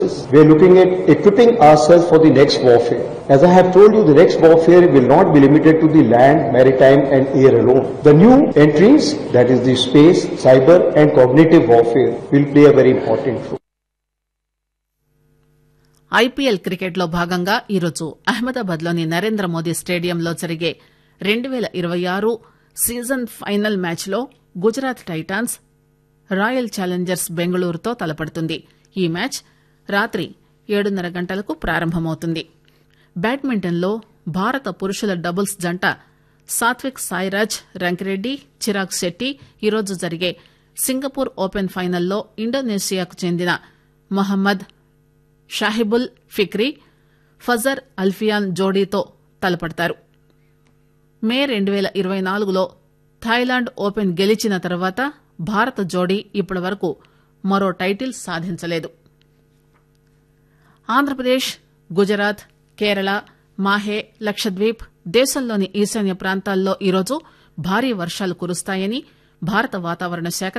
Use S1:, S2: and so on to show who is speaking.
S1: We are looking at equipping ourselves for the next warfare. As I have told you, the next warfare will not be limited to the land, maritime and air alone. The new entries, that is the space, cyber and cognitive warfare will play a very important role.
S2: IPL క్రికెట్లో భాగంగా ఈరోజు అహ్మదాబాద్లోని నరేంద్ర మోదీ స్టేడియంలో జరిగే రెండు పేల ఇరవై ఆరు season final మ్యాచ్లో గుజరాత్ టైటాన్స్ రాయల్ ఛాలెంజర్స్ బెంగళూరుతో తలపడుతుంది ఈ మ్యాచ్ రాత్రి ఏడున్నర గంటలకు ప్రారంభమవుతుంది బ్యాడ్మింటన్లో భారత పురుషుల డబుల్స్ జంట సాత్విక్ సాయిరాజ్ రంకిరెడ్డి చిరాగ్ శెట్టి ఈరోజు జరిగే సింగపూర్ ఓపెన్ ఫైనల్లో ఇండోనేషియాకు చెందిన మహమ్మద్ షాహిబుల్ ఫిక్రీ ఫజర్ అల్ఫియాన్ జోడీతో తలపడతారు మే రెండు పేల ఇరవై నాలుగులో థాయిలాండ్ ఓపెన్ గెలిచిన తర్వాత భారత జోడీ ఇప్పటి వరకు మరో టైటిల్ సాధించలేదు ఆంధ్రప్రదేశ్ గుజరాత్ కేరళ మాహే లక్షద్వీప్ దేశంలోని ఈశాన్య ప్రాంతాల్లో ఈరోజు భారీ వర్షాలు కురుస్తాయని భారత వాతావరణ శాఖ